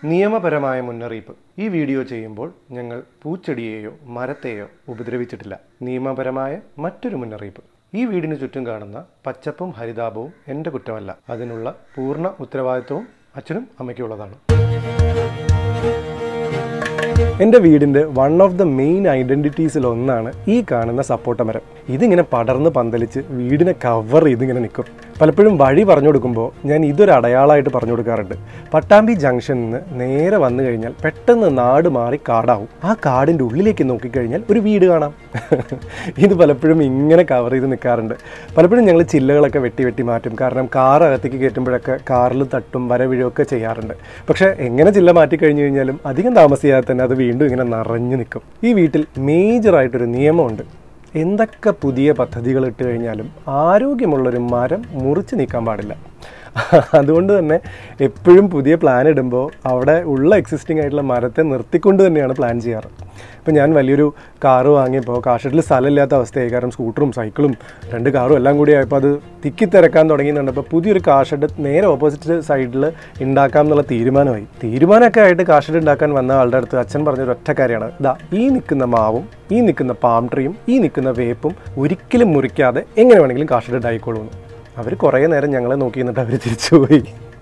നിയമപരമായ മുന്നറിയിപ്പ് ഈ വീഡിയോ ചെയ്യുമ്പോൾ ഞങ്ങൾ പൂച്ചെടിയെയോ മരത്തെയോ ഉപദ്രവിച്ചിട്ടില്ല നിയമപരമായ മറ്റൊരു മുന്നറിയിപ്പ് ഈ വീടിന് ചുറ്റും കാണുന്ന പച്ചപ്പും ഹരിതാപവും എൻ്റെ കുറ്റമല്ല അതിനുള്ള പൂർണ്ണ ഉത്തരവാദിത്വവും അച്ഛനും അമ്മയ്ക്കുള്ളതാണ് എൻ്റെ വീടിൻ്റെ വൺ ഓഫ് ദ മെയിൻ ഐഡൻറ്റിറ്റീസിൽ ഒന്നാണ് ഈ കാണുന്ന സപ്പോട്ട മരം ഇതിങ്ങനെ പടർന്ന് പന്തലിച്ച് വീടിനെ കവർ ചെയ്ത് ഇങ്ങനെ നിൽക്കും പലപ്പോഴും വഴി പറഞ്ഞു കൊടുക്കുമ്പോൾ ഞാൻ ഇതൊരു അടയാളമായിട്ട് പറഞ്ഞു കൊടുക്കാറുണ്ട് പട്ടാമ്പി ജംഗ്ഷനിൽ നിന്ന് നേരെ വന്നു കഴിഞ്ഞാൽ പെട്ടെന്ന് നാട് മാറി കാടാവും ആ കാടിൻ്റെ ഉള്ളിലേക്ക് നോക്കിക്കഴിഞ്ഞാൽ ഒരു വീട് കാണാം ഇത് പലപ്പോഴും ഇങ്ങനെ കവർ ചെയ്ത് നിൽക്കാറുണ്ട് പലപ്പോഴും ഞങ്ങൾ ചില്ലകളൊക്കെ വെട്ടി വെട്ടി മാറ്റും കാരണം കാർ അകത്തേക്ക് കയറ്റുമ്പോഴൊക്കെ കാറിൽ തട്ടും വര വീഴുകയൊക്കെ ചെയ്യാറുണ്ട് പക്ഷേ എങ്ങനെ ചില്ല മാറ്റി കഴിഞ്ഞു കഴിഞ്ഞാലും അധികം താമസിയാതെ തന്നെ അത് വീണ്ടും ഇങ്ങനെ നിറഞ്ഞു നിൽക്കും ഈ വീട്ടിൽ മേജറായിട്ടൊരു നിയമമുണ്ട് എന്തൊക്കെ പുതിയ പദ്ധതികൾ ഇട്ട് കഴിഞ്ഞാലും ആരോഗ്യമുള്ളൊരു മരം മുറിച്ച് നീക്കാൻ പാടില്ല അതുകൊണ്ട് തന്നെ എപ്പോഴും പുതിയ പ്ലാൻ ഇടുമ്പോൾ അവിടെ ഉള്ള എക്സിസ്റ്റിംഗ് ആയിട്ടുള്ള മരത്തെ നിർത്തിക്കൊണ്ട് തന്നെയാണ് പ്ലാൻ ചെയ്യാറ് ഇപ്പം ഞാൻ വലിയൊരു കാറ് വാങ്ങിയപ്പോൾ കാഷട്ടിൽ സ്ഥലമില്ലാത്ത അവസ്ഥയായി കാരണം സ്കൂട്ടറും സൈക്കിളും രണ്ട് കാറും എല്ലാം കൂടി ആയപ്പോൾ അത് തിക്കി തിരക്കാൻ തുടങ്ങിയെന്നുണ്ടപ്പോൾ പുതിയൊരു കാഷഡ് നേരെ ഓപ്പോസിറ്റ് സൈഡിൽ ഉണ്ടാക്കാം എന്നുള്ള തീരുമാനമായി തീരുമാനമൊക്കെ ആയിട്ട് കാഷഡ് ഉണ്ടാക്കാൻ വന്ന ആളുടെ അടുത്ത് അച്ഛൻ പറഞ്ഞൊരു ഒറ്റ കാര്യമാണ് ഇതാ ഈ നിൽക്കുന്ന മാവും ഈ നിൽക്കുന്ന പാം ട്രീയും ഈ നിൽക്കുന്ന വേപ്പും ഒരിക്കലും മുറിക്കാതെ എങ്ങനെ വേണമെങ്കിലും കാഷഡ് ആയിക്കോളൂന്ന് അവർ കുറേ നേരം ഞങ്ങളെ നോക്കി നിന്നിട്ട് അവർ തിരിച്ചുപോയി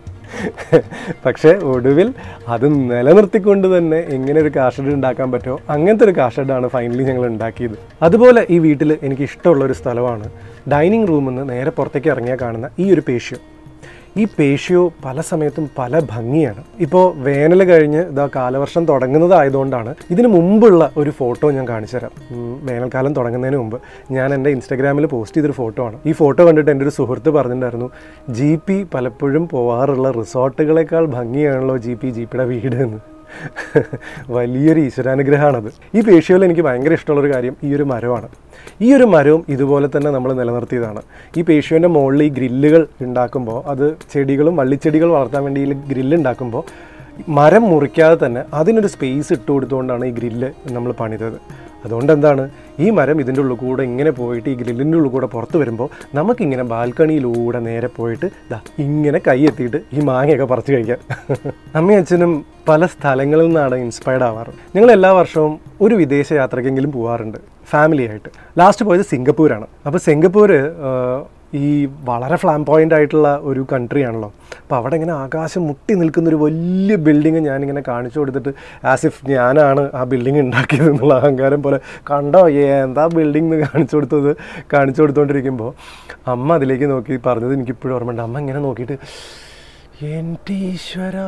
പക്ഷേ ഒടുവിൽ അത് നിലനിർത്തിക്കൊണ്ട് തന്നെ എങ്ങനെ ഒരു കാഷഡ് ഉണ്ടാക്കാൻ പറ്റുമോ അങ്ങനത്തെ ഒരു കാഷഡാണ് ഫൈനലി ഞങ്ങൾ ഉണ്ടാക്കിയത് അതുപോലെ ഈ വീട്ടിൽ എനിക്ക് ഇഷ്ടമുള്ള ഒരു സ്ഥലമാണ് ഡൈനിങ് റൂമിൽ നിന്ന് നേരെ പുറത്തേക്ക് ഇറങ്ങിയാൽ കാണുന്ന ഈ ഒരു പേഷ്യോ ഈ പേഷ്യോ പല സമയത്തും പല ഭംഗിയാണ് ഇപ്പോൾ വേനൽ കഴിഞ്ഞ് ഇതാ കാലവർഷം തുടങ്ങുന്നതായതുകൊണ്ടാണ് ഇതിന് മുമ്പുള്ള ഒരു ഫോട്ടോ ഞാൻ കാണിച്ചു തരാം ഉം, വേനൽക്കാലം തുടങ്ങുന്നതിന് മുമ്പ് ഞാൻ എൻ്റെ ഇൻസ്റ്റാഗ്രാമിൽ പോസ്റ്റ് ചെയ്തൊരു ഫോട്ടോ ആണ് ഈ ഫോട്ടോ കണ്ടിട്ട് എൻ്റെ ഒരു സുഹൃത്ത് പറഞ്ഞിട്ടുണ്ടായിരുന്നു ജി പി പലപ്പോഴും പോവാറുള്ള റിസോർട്ടുകളെക്കാൾ ഭംഗിയാണല്ലോ ജി പി ജി പിയുടെ വീട് എന്ന് വലിയൊരു ഈശ്വരാനുഗ്രഹമാണത് ഈ പേഷ്യോയിൽ എനിക്ക് ഭയങ്കര ഇഷ്ടമുള്ളൊരു കാര്യം ഈ ഒരു മരമാണ് ഈ ഒരു മരവും ഇതുപോലെ തന്നെ നമ്മൾ നിലനിർത്തിയതാണ് ഈ പേഷ്യോൻ്റെ മുകളിൽ ഈ ഗ്രില്ലുകൾ ഉണ്ടാക്കുമ്പോൾ അത് ചെടികളും വള്ളിച്ചെടികൾ വളർത്താൻ വേണ്ടി ഈ ഗ്രില്ല് ഉണ്ടാക്കുമ്പോൾ മരം മുറിക്കാതെ തന്നെ അതിനൊരു സ്പേസ് ഇട്ട് കൊടുത്തുകൊണ്ടാണ് ഈ ഗ്രില്ല് നമ്മൾ പണിതത് അതുകൊണ്ട് എന്താണ് ഈ മരം ഇതിൻ്റെ ഉള്ളിൽ കൂടെ ഇങ്ങനെ പോയിട്ട് ഈ ഗ്രില്ലിൻ്റെ ഉള്ളിൽ കൂടെ പുറത്ത് വരുമ്പോൾ നമുക്കിങ്ങനെ ബാൽക്കണിയിലൂടെ നേരെ പോയിട്ട് ദാ ഇങ്ങനെ കൈ എത്തിയിട്ട് ഈ മാങ്ങയൊക്കെ പറിച്ച് കഴിക്കാം അമ്മയും അച്ഛനും പല സ്ഥലങ്ങളിൽ നിന്നാണ് ഇൻസ്പയർഡ് ആവാറ് ഞങ്ങൾ എല്ലാ വർഷവും ഒരു വിദേശ യാത്രക്കെങ്കിലും പോകാറുണ്ട് ഫാമിലി ആയിട്ട് ലാസ്റ്റ് പോയത് സിംഗപ്പൂരാണ് അപ്പോൾ സിംഗപ്പൂർ ഈ വളരെ ഫ്ലാം പോയിൻ്റ് ആയിട്ടുള്ള ഒരു കൺട്രി ആണല്ലോ അപ്പോൾ അവിടെ ഇങ്ങനെ ആകാശം മുട്ടി നിൽക്കുന്ന ഒരു വലിയ ബിൽഡിങ് ഞാനിങ്ങനെ കാണിച്ചു കൊടുത്തിട്ട് ആസ് ഇഫ് ഞാനാണ് ആ ബിൽഡിംഗ് ഉണ്ടാക്കിയത് എന്നുള്ള അഹങ്കാരം പോലെ കണ്ടോ എന്താ ബിൽഡിംഗ് എന്ന് കാണിച്ചു കൊടുത്തത് കാണിച്ചു കൊടുത്തുകൊണ്ടിരിക്കുമ്പോൾ അമ്മ അതിലേക്ക് നോക്കി പറഞ്ഞത് എനിക്കിപ്പോഴും ഓർമ്മയുണ്ട് അമ്മ ഇങ്ങനെ നോക്കിയിട്ട് എൻ്റെ ഈശ്വരാ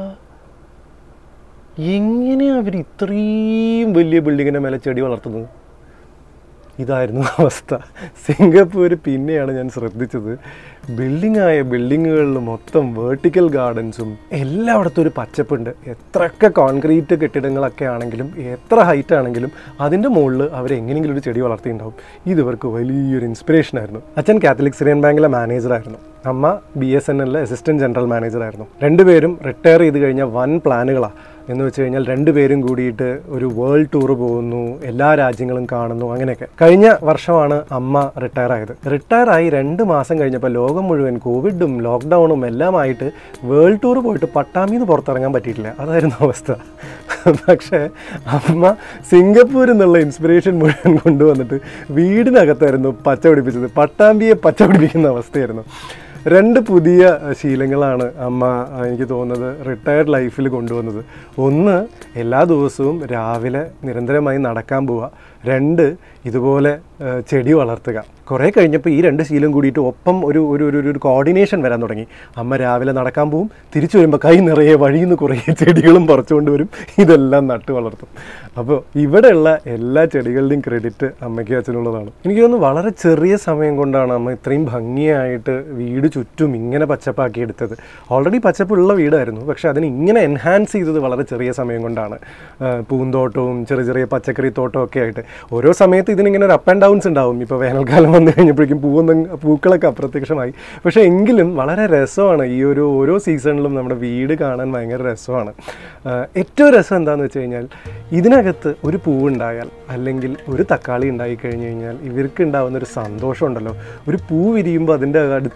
എങ്ങനെയാണ് അവർ ഇത്രയും വലിയ ബിൽഡിങ്ങിൻ്റെ മേലെ ചെടി വളർത്തുന്നത് ഇതായിരുന്നു അവസ്ഥ സിംഗപ്പൂർ പിന്നെയാണ് ഞാൻ ശ്രദ്ധിച്ചത് ബിൽഡിംഗ് ആയ ബിൽഡിങ്ങുകളിൽ മൊത്തം വേർട്ടിക്കൽ ഗാർഡൻസും എല്ലായിടത്തും ഒരു പച്ചപ്പുണ്ട് എത്രയൊക്കെ കോൺക്രീറ്റ് കെട്ടിടങ്ങളൊക്കെ ആണെങ്കിലും എത്ര ഹൈറ്റ് ആണെങ്കിലും അതിൻ്റെ മുകളിൽ അവർ എങ്ങനെയെങ്കിലും ഒരു ചെടി വളർത്തിയിട്ടുണ്ടാവും ഇത് ഇവർക്ക് വലിയൊരു ഇൻസ്പിറേഷൻ ആയിരുന്നു അച്ഛൻ കാത്തലിക് സിറിയൻ ബാങ്കിലെ മാനേജറായിരുന്നു അമ്മ ബി എസ് എൻ എല്ലിലെ അസിസ്റ്റൻറ്റ് ജനറൽ മാനേജറായിരുന്നു രണ്ടുപേരും റിട്ടയർ ചെയ്ത് കഴിഞ്ഞ വൻ പ്ലാനുകളാണ് എന്ന് വെച്ച് കഴിഞ്ഞാൽ രണ്ടുപേരും കൂടിയിട്ട് ഒരു വേൾഡ് ടൂർ പോകുന്നു എല്ലാ രാജ്യങ്ങളും കാണുന്നു അങ്ങനെയൊക്കെ കഴിഞ്ഞ വർഷമാണ് അമ്മ റിട്ടയർ ആയത് റിട്ടയർ ആയി രണ്ട് മാസം കഴിഞ്ഞപ്പോൾ ലോകം മുഴുവൻ കോവിഡും ലോക്ക്ഡൗണും എല്ലാമായിട്ട് വേൾഡ് ടൂർ പോയിട്ട് പട്ടാമിന്ന് നിന്ന് പുറത്തിറങ്ങാൻ പറ്റിയിട്ടില്ല അതായിരുന്നു അവസ്ഥ പക്ഷേ അമ്മ സിംഗപ്പൂരിൽ നിന്നുള്ള ഇൻസ്പിറേഷൻ മുഴുവൻ കൊണ്ടുവന്നിട്ട് വീടിനകത്തായിരുന്നു പച്ച പിടിപ്പിച്ചത് പട്ടാമ്പിയെ പച്ച പിടിപ്പിക്കുന്ന അവസ്ഥയായിരുന്നു രണ്ട് പുതിയ ശീലങ്ങളാണ് അമ്മ ആ, എനിക്ക് തോന്നുന്നത് റിട്ടയർഡ് ലൈഫിൽ കൊണ്ടുവന്നത് ഒന്ന് എല്ലാ ദിവസവും രാവിലെ നിരന്തരമായി നടക്കാൻ പോവുക രണ്ട് ഇതുപോലെ ആ, ചെടി വളർത്തുക കുറേ കഴിഞ്ഞപ്പോൾ ഈ രണ്ട് ശീലം കൂടിയിട്ട് ഒപ്പം ഒരു ഒരു ഒരു ഒരു കോർഡിനേഷൻ വരാൻ തുടങ്ങി അമ്മ രാവിലെ നടക്കാൻ പോവും തിരിച്ചു വരുമ്പോൾ കൈ നിറയെ വഴിയിൽ നിന്ന് കുറേ ചെടികളും പറിച്ചുകൊണ്ട് വരും ഇതെല്ലാം നട്ട് വളർത്തും അപ്പോൾ ഇവിടെയുള്ള എല്ലാ ചെടികളുടെയും ക്രെഡിറ്റ് അമ്മയ്ക്കും അച്ഛനുള്ളതാണ് എനിക്ക് തോന്നുന്നു വളരെ ചെറിയ സമയം കൊണ്ടാണ് അമ്മ ഇത്രയും ഭംഗിയായിട്ട് വീട് ചുറ്റും ഇങ്ങനെ പച്ചപ്പാക്കി എടുത്തത് ഓൾറെഡി പച്ചപ്പുള്ള വീടായിരുന്നു പക്ഷെ അതിന് ഇങ്ങനെ എൻഹാൻസ് ചെയ്തത് വളരെ ചെറിയ സമയം കൊണ്ടാണ് ആ, പൂന്തോട്ടവും ചെറിയ ചെറിയ പച്ചക്കറി തോട്ടവും ഒക്കെ ആയിട്ട് ഓരോ സമയത്ത് ഇതിനിങ്ങനെ ഒരു അപ്പ് ആൻഡ് ഡൗൺസ് ഉണ്ടാവും ഇപ്പോൾ വേനൽക്കാലം വന്നു കഴിഞ്ഞപ്പോഴേക്കും പൂവൊന്നും പൂക്കളൊക്കെ അപ്രത്യക്ഷമായി പക്ഷേ എങ്കിലും വളരെ രസമാണ് ഈ ഒരു ഓരോ സീസണിലും നമ്മുടെ വീട് കാണാൻ ഭയങ്കര രസമാണ് ആ, ഏറ്റവും രസം എന്താണെന്ന് വെച്ച് കഴിഞ്ഞാൽ ഇതിനകത്ത് ഒരു പൂവുണ്ടായാൽ അല്ലെങ്കിൽ ഒരു തക്കാളി ഉണ്ടായി കഴിഞ്ഞ് കഴിഞ്ഞാൽ ഇവർക്ക് ഉണ്ടാകുന്ന ഒരു സന്തോഷം ഉണ്ടല്ലോ ഒരു പൂ വിരിയുമ്പോൾ അതിൻ്റെ അടുത്ത് പോയിട്ട്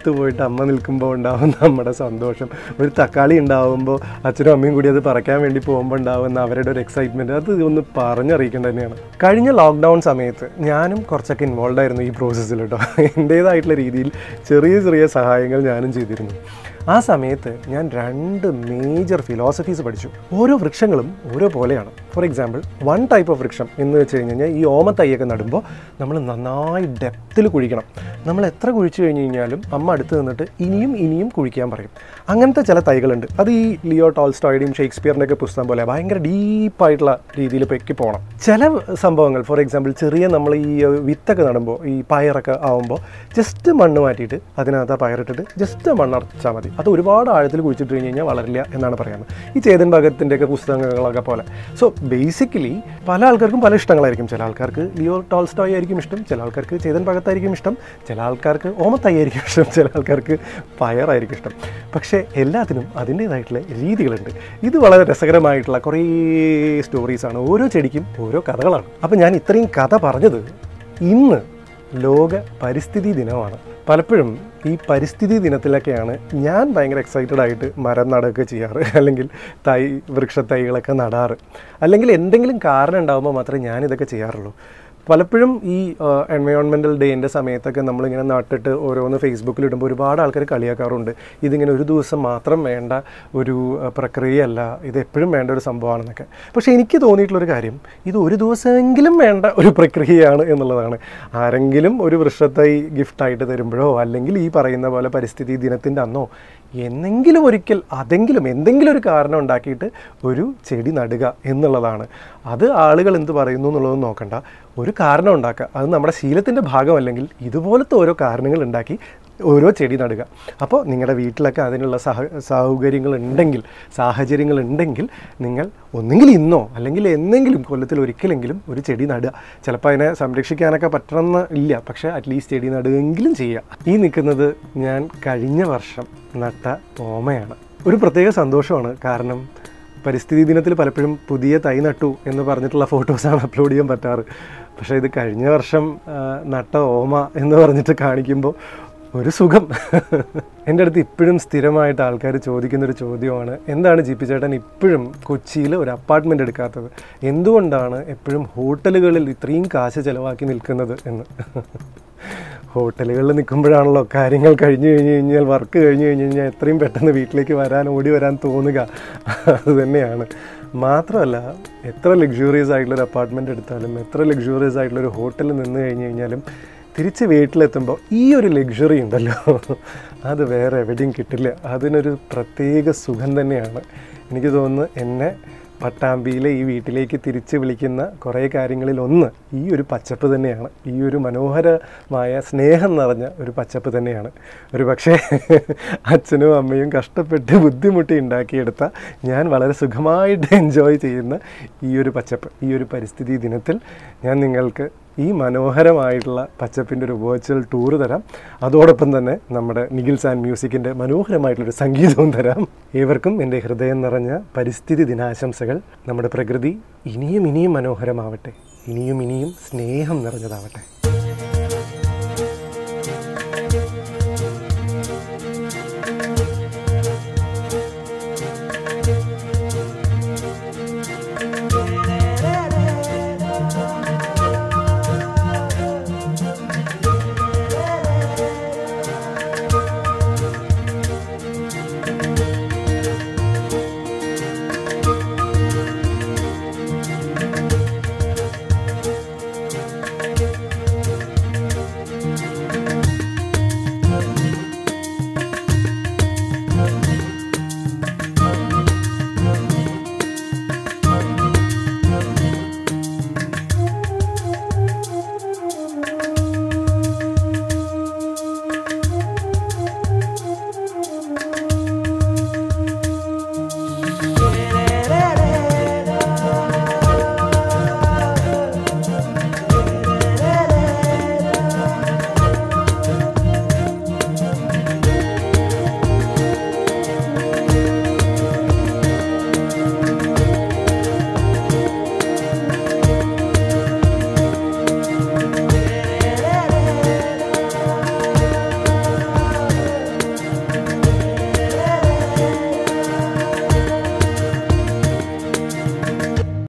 അമ്മ നിൽക്കുമ്പോൾ ഉണ്ടാവും നമ്മുടെ സന്തോഷം ഒരു തക്കാളി ഉണ്ടാവുമ്പോൾ അച്ഛനും അമ്മയും കൂടി അത് പറിക്കാൻ വേണ്ടി പോകുമ്പോൾ ഉണ്ടാവുന്ന അവരുടെ ഒരു എക്സൈറ്റ്മെൻറ്റ് അത് ഒന്ന് പറഞ്ഞറിയിക്കേണ്ടത് തന്നെയാണ് കഴിഞ്ഞ ലോക്ക്ഡൗൺ സമയത്ത് ഞാനും കുറച്ചൊക്കെ ഇൻവോൾവ് ആയിരുന്നു ഈ പ്രോസസ്സിൽ കേട്ടോ എൻ്റേതായിട്ടുള്ള രീതിയിൽ ചെറിയ ചെറിയ സഹായങ്ങൾ ഞാനും ചെയ്തിരുന്നു ആ സമയത്ത് ഞാൻ രണ്ട് മേജർ ഫിലോസഫീസ് പഠിച്ചു ഓരോ വൃക്ഷങ്ങളും ഓരോ പോലെയാണ് for example one type of വൃക്ഷം എന്ന് വെച്ച് കഴിഞ്ഞ് കഴിഞ്ഞാൽ ഈ ഓമത്തൈയൊക്കെ നടുമ്പോൾ നമ്മൾ നന്നായി ഡെപ്തിൽ കുഴിക്കണം നമ്മൾ എത്ര കുഴിച്ചു കഴിഞ്ഞ് കഴിഞ്ഞാലും അമ്മ അടുത്ത് നിന്നിട്ട് ഇനിയും ഇനിയും കുഴിക്കാൻ പറയും അങ്ങനത്തെ ചില തൈകളുണ്ട് അത് ഈ ലിയോ ടോൾസ്റ്റോയുടെയും ഷേക്സ്പിയറിൻ്റെ ഒക്കെ പുസ്തകം പോലെ ഭയങ്കര ഡീപ്പായിട്ടുള്ള രീതിയിൽ പൊക്കി പോകണം ചില സംഭവങ്ങൾ ഫോർ എക്സാമ്പിൾ ചെറിയ നമ്മൾ ഈ വിത്തൊക്കെ നടുമ്പോൾ ഈ പയറൊക്കെ ആവുമ്പോൾ ജസ്റ്റ് മണ്ണ് മാറ്റിയിട്ട് അതിനകത്ത് ആ പയറിട്ടിട്ട് ജസ്റ്റ് മണ്ണടച്ചാൽ മതി അത് ഒരുപാട് ആഴത്തിൽ കുഴിച്ചിട്ട് കഴിഞ്ഞ് കഴിഞ്ഞാൽ വളരില്ല എന്നാണ് പറയുന്നത് ഈ ചേതൻ ഭഗത്തിൻ്റെ ഒക്കെ പുസ്തകങ്ങളൊക്കെ പോലെ സോ ബേസിക്കലി പല ആൾക്കാർക്കും പല ഇഷ്ടങ്ങളായിരിക്കും ചില ആൾക്കാർക്ക് ലിയോ ടോൾസ്റ്റോയ് ആയിരിക്കും ഇഷ്ടം ചില ആൾക്കാർക്ക് ചേതൻ ഭഗത്തായിരിക്കും ഇഷ്ടം ചില ആൾക്കാർക്ക് ഓമത്തായി ആയിരിക്കും ഇഷ്ടം ചില ആൾക്കാർക്ക് പയറായിരിക്കും ഇഷ്ടം പക്ഷേ എല്ലാത്തിനും അതിൻ്റേതായിട്ടുള്ള രീതികളുണ്ട് ഇത് വളരെ രസകരമായിട്ടുള്ള കുറേ സ്റ്റോറീസാണ് ഓരോ ചെടിക്കും ഓരോ കഥകളാണ് അപ്പോൾ ഞാൻ ഇത്രയും കഥ പറഞ്ഞത് ഇന്ന് ലോക പരിസ്ഥിതി ദിനമാണ് പലപ്പോഴും ഈ പരിസ്ഥിതി ദിനത്തിലൊക്കെയാണ് ഞാൻ ഭയങ്കര എക്സൈറ്റഡ് ആയിട്ട് മരം നടുകയൊക്കെ ചെയ്യാറ് അല്ലെങ്കിൽ തൈ വൃക്ഷത്തൈകളൊക്കെ നടാറ് അല്ലെങ്കിൽ എന്തെങ്കിലും കാരണം ഉണ്ടാകുമ്പോൾ മാത്രമേ ഞാൻ ഇതൊക്കെ ചെയ്യാറുള്ളൂ പലപ്പോഴും ഈ എൻവയോൺമെൻറ്റൽ ഡേൻ്റെ സമയത്തൊക്കെ നമ്മളിങ്ങനെ നട്ടിട്ട് ഓരോന്ന് ഫേസ്ബുക്കിൽ ഇടുമ്പോൾ ഒരുപാട് ആൾക്കാർ കളിയാക്കാറുണ്ട് ഇതിങ്ങനെ ഒരു ദിവസം മാത്രം വേണ്ട ഒരു ആ, പ്രക്രിയയല്ല ഇത് എപ്പോഴും വേണ്ട ഒരു സംഭവമാണെന്നൊക്കെ പക്ഷേ എനിക്ക് തോന്നിയിട്ടുള്ളൊരു കാര്യം ഇത് ഒരു ദിവസമെങ്കിലും വേണ്ട ഒരു പ്രക്രിയയാണ് എന്നുള്ളതാണ് ആരെങ്കിലും ഒരു വൃക്ഷത്തൈ ഗിഫ്റ്റായിട്ട് തരുമ്പോഴോ അല്ലെങ്കിൽ ഈ പറയുന്ന പോലെ പരിസ്ഥിതി ദിനത്തിൻ്റെ അന്നോ എന്നെങ്കിലും ഒരിക്കൽ അതെങ്കിലും എന്തെങ്കിലും ഒരു കാരണം ഉണ്ടാക്കിയിട്ട് ഒരു ചെടി നടുക എന്നുള്ളതാണ് അത് ആളുകൾ എന്ത് പറയുന്നു എന്നുള്ളത് നോക്കണ്ട ഒരു കാരണം ഉണ്ടാക്കുക അത് നമ്മുടെ ശീലത്തിൻ്റെ ഭാഗമല്ലെങ്കിൽ ഇതുപോലത്തെ ഓരോ കാരണങ്ങൾ ഉണ്ടാക്കി ഓരോ ചെടി നടുക അപ്പോൾ നിങ്ങളുടെ വീട്ടിലൊക്കെ അതിനുള്ള സഹ സൗകര്യങ്ങൾ ഉണ്ടെങ്കിൽ സാഹചര്യങ്ങൾ ഉണ്ടെങ്കിൽ നിങ്ങൾ ഒന്നെങ്കിൽ ഇന്നോ അല്ലെങ്കിൽ എന്നെങ്കിലും കൊല്ലത്തിൽ ഒരിക്കലെങ്കിലും ഒരു ചെടി നടുക ചിലപ്പോൾ അതിനെ സംരക്ഷിക്കാനൊക്കെ പറ്റണമെന്ന് ഇല്ല പക്ഷേ അറ്റ്ലീസ്റ്റ് ചെടി നടുകയെങ്കിലും ചെയ്യുക ഈ നിൽക്കുന്നത് ഞാൻ കഴിഞ്ഞ വർഷം നട്ട ഓമയാണ് ഒരു പ്രത്യേക സന്തോഷമാണ് കാരണം പരിസ്ഥിതി ദിനത്തിൽ പലപ്പോഴും പുതിയ തൈ നട്ടു എന്ന് പറഞ്ഞിട്ടുള്ള ഫോട്ടോസാണ് അപ്ലോഡ് ചെയ്യാൻ പറ്റാറ് പക്ഷേ ഇത് കഴിഞ്ഞ വർഷം ആ, നട്ട ഓമ എന്ന് പറഞ്ഞിട്ട് കാണിക്കുമ്പോൾ ഒരു സുഖം എൻ്റെ അടുത്ത് ഇപ്പോഴും സ്ഥിരമായിട്ട് ആൾക്കാർ ചോദിക്കുന്നൊരു ചോദ്യമാണ് എന്താണ് ജി പി ചേട്ടൻ ഇപ്പോഴും കൊച്ചിയിൽ ഒരു അപ്പാർട്ട്മെൻ്റ് എടുക്കാത്തത് എന്തുകൊണ്ടാണ് എപ്പോഴും ഹോട്ടലുകളിൽ ഇത്രയും കാശ് ചിലവാക്കി നിൽക്കുന്നത് എന്ന് ഹോട്ടലുകളിൽ നിൽക്കുമ്പോഴാണല്ലോ കാര്യങ്ങൾ കഴിഞ്ഞു കഴിഞ്ഞ് കഴിഞ്ഞാൽ വർക്ക് കഴിഞ്ഞു കഴിഞ്ഞ് കഴിഞ്ഞാൽ എത്രയും പെട്ടെന്ന് വീട്ടിലേക്ക് വരാൻ ഓടി വരാൻ തോന്നുക അത് തന്നെയാണ് മാത്രമല്ല എത്ര ലക്ഷൂറിയസ് ആയിട്ടുള്ളൊരു അപ്പാർട്ട്മെൻറ്റ് എടുത്താലും എത്ര ലക്ഷൂറിയസ് ആയിട്ടുള്ളൊരു ഹോട്ടലിൽ നിന്ന് കഴിഞ്ഞ് കഴിഞ്ഞാലും തിരിച്ച് വീട്ടിലെത്തുമ്പോൾ ഈ ഒരു ലക്ഷറി ഉണ്ടല്ലോ അത് വേറെ എവിടെയും കിട്ടില്ല അതിനൊരു പ്രത്യേക സുഖം തന്നെയാണ് എനിക്ക് തോന്നുന്നു എന്നെ പട്ടാമ്പിയിലെ ഈ വീട്ടിലേക്ക് തിരിച്ച് വിളിക്കുന്ന കുറേ കാര്യങ്ങളിൽ ഒന്ന് ഈ ഒരു പച്ചപ്പ് തന്നെയാണ് ഈ ഒരു മനോഹരമായ സ്നേഹം നിറഞ്ഞ ഒരു പച്ചപ്പ് തന്നെയാണ് ഒരു പക്ഷേ അച്ഛനും അമ്മയും കഷ്ടപ്പെട്ട് ബുദ്ധിമുട്ടി ഉണ്ടാക്കിയെടുത്ത ഞാൻ വളരെ സുഖമായിട്ട് എൻജോയ് ചെയ്യുന്ന ഈ ഒരു പച്ചപ്പ് ഈ ഒരു പരിസ്ഥിതി ദിനത്തിൽ ഞാൻ നിങ്ങൾക്ക് ഈ മനോഹരമായിട്ടുള്ള പച്ചപ്പിൻ്റെ ഒരു വെർച്വൽ ടൂർ തരാം അതോടൊപ്പം തന്നെ നമ്മുടെ നിഖിൽസ് ആൻഡ് മ്യൂസിക്കിൻ്റെ മനോഹരമായിട്ടുള്ളൊരു സംഗീതവും തരാം ഏവർക്കും എൻ്റെ ഹൃദയം നിറഞ്ഞ പരിസ്ഥിതി ദിനാശംസകൾ നമ്മുടെ പ്രകൃതി ഇനിയും ഇനിയും മനോഹരമാവട്ടെ ഇനിയും ഇനിയും സ്നേഹം നിറഞ്ഞതാവട്ടെ